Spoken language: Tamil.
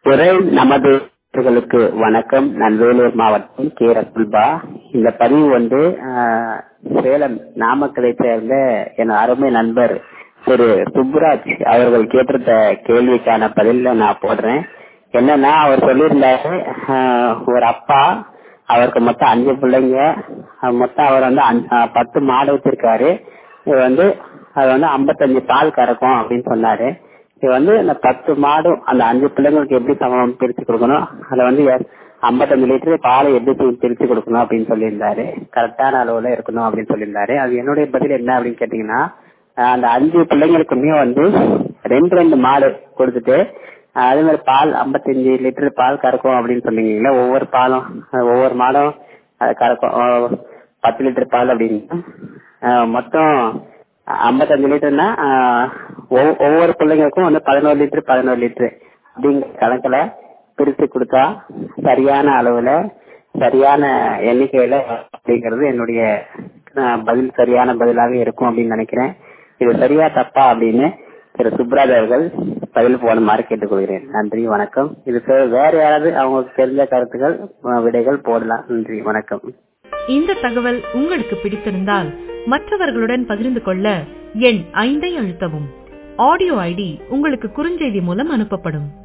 துறை நமது நேயர்களுக்கு வணக்கம் நான் வேலூர் மாவட்டம் கே ரகுல்பா இந்த பதிவு வந்து ஆஹ், சேலம் நாமக்கலை சேர்ந்த என் அருமை நண்பர் திரு சுப்ராஜ் அவர்கள் கேட்டிருந்த கேள்விக்கான பதில நான் போடுறேன் என்னன்னா அவர் சொல்லியிருந்தாரு ஆஹ், ஒரு அப்பா அவருக்கு மொத்தம் அஞ்சு பிள்ளைங்க அஹ் மொத்தம் அவர் வந்து அஞ்சு- ஆஹ், பத்து மாடு வச்சிருக்காரு இது வந்து அது வந்து ஐம்பத்தஞ்சு பால் கறக்கும் அப்படின்னு சொன்னாரு இது வந்து இந்த பத்து மாடும் அந்த அஞ்சு பிள்ளைங்களுக்கு எப்படி சமம் பிரிச்சு கொடுக்கணும் அதுல வந்து எ- ஐம்பத்தஞ்சு லிட்டர் பாலை எப்படி பி- பிரிச்சு கொடுக்கணும் அப்படின்னு சொல்லியிருந்தாரு கரெக்டான அளவுல இருக்கணும் அப்படின்னு சொல்லியிருந்தாரு அது என்னுடைய பதில் என்ன அப்படின்னு கேட்டீங்கன்னா ஆஹ் அந்த அஞ்சு பிள்ளைங்களுக்குமே வந்து ரெண்டு ரெண்டு மாடு கொடுத்துட்டு ஆஹ் அதே மாதிரி பால் ஐம்பத்தஞ்சு லிட்டர் பால் கறக்கும் அப்படின்னு சொன்னீங்கல்ல ஒவ்வொரு பாலும் அஹ் ஒவ்வொரு மாடும் அது கறக்கும் ஆஹ் பத்து லிட்டர் பால் அப்படின்னு ஆஹ் மொத்தம் ஐம்பத்தஞ்சு லிட்டர்னா ஆஹ் ஒவ்வொ- ஒவ்வொரு பிள்ளைங்களுக்கும் வந்து பதினோரு லிட்டர் பதினோரு லிட்டர் அப்படிங்கிற கணக்குல பிரிச்சு கொடுத்தா சரியான அளவுல சரியான எண்ணிக்கையில அப்படிங்கிறது என்னுடைய ஆஹ் பதில் சரியான பதிலாக இருக்கும் அப்படின்னு நினைக்கிறேன் இது சரியா தப்பா அப்படின்னு திரு சுப்ராஜ் அவர்கள் பதில் போடுமாறு கேட்டுக்கொள்கிறேன் நன்றி வணக்கம் இது வே- வேற யாராவது அவங்களுக்கு தெரிஞ்ச கருத்துக்கள் ஆஹ் விடைகள் போடலாம் நன்றி வணக்கம் இந்த தகவல் உங்களுக்கு பிடித்திருந்தால் மற்றவர்களுடன் பகிர்ந்து கொள்ள எண் ஐந்தை அழுத்தவும் ஆடியோ ஐடி உங்களுக்கு குறுஞ்செய்தி மூலம் அனுப்பப்படும்